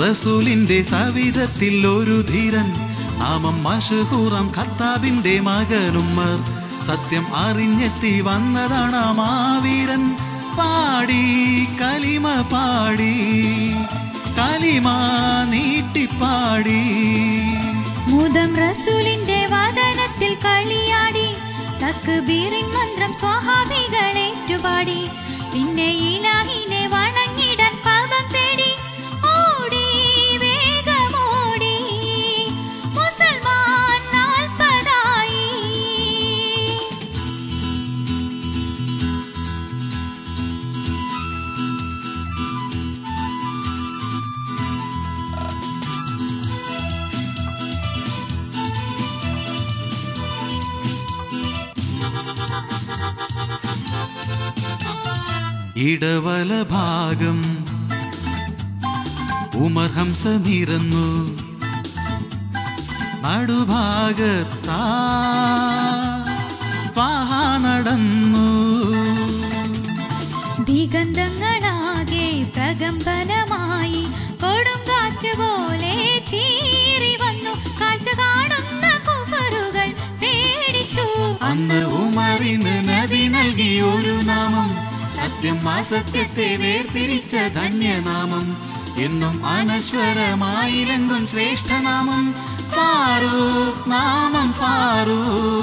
റസൂലിന്റെ സവിധത്തിൽ ഒരു ധീരൻ നാമം മഷഹൂറം ഖത്താബിന്റെ മകനുമ്മർ സത്യം അറിഞ്ഞെത്തി വന്നതാണ് ആ മാവീരൻ പാടി കലിമ പാടി കലിമ നീട്ടിപ്പാടി മുതം റസൂലിന്റെ വദനത്തിൽ കളിയാടി തക്ബീറിൻ മന്ത്രം സ്വാഹാബികളേറ്റുപാടി പിന്നെ ഇലാഹിനെ വണങ്ങിടാൻ പാപം തേടി ഓടി വേഗമോടി മുസൽമാൻ നാൽപ്പതായി ഇടവല ഭാഗം ഉമർ ഹംസ നിരന്നു നടുഭാഗത്താ പാഹ നടന്നു ദിഗന്ധങ്ങളാകെ പ്രകമ്പനമായി കൊടുങ്കാറ്റ് പോലെ ചീറി വന്നു കാഴ്ച കാണുന്ന കുഫറുകൾ പേടിച്ചു അന്ന് ഉമറിന് നബി നൽകി ഒരു നാമം സത്യം ആ സത്യത്തെ വേർതിരിച്ച ധന്യനാമം എന്നും അനശ്വരമായിലെങ്കും ശ്രേഷ്ഠനാമം ഫാറൂഖ് നാമം ഫാറൂഖ്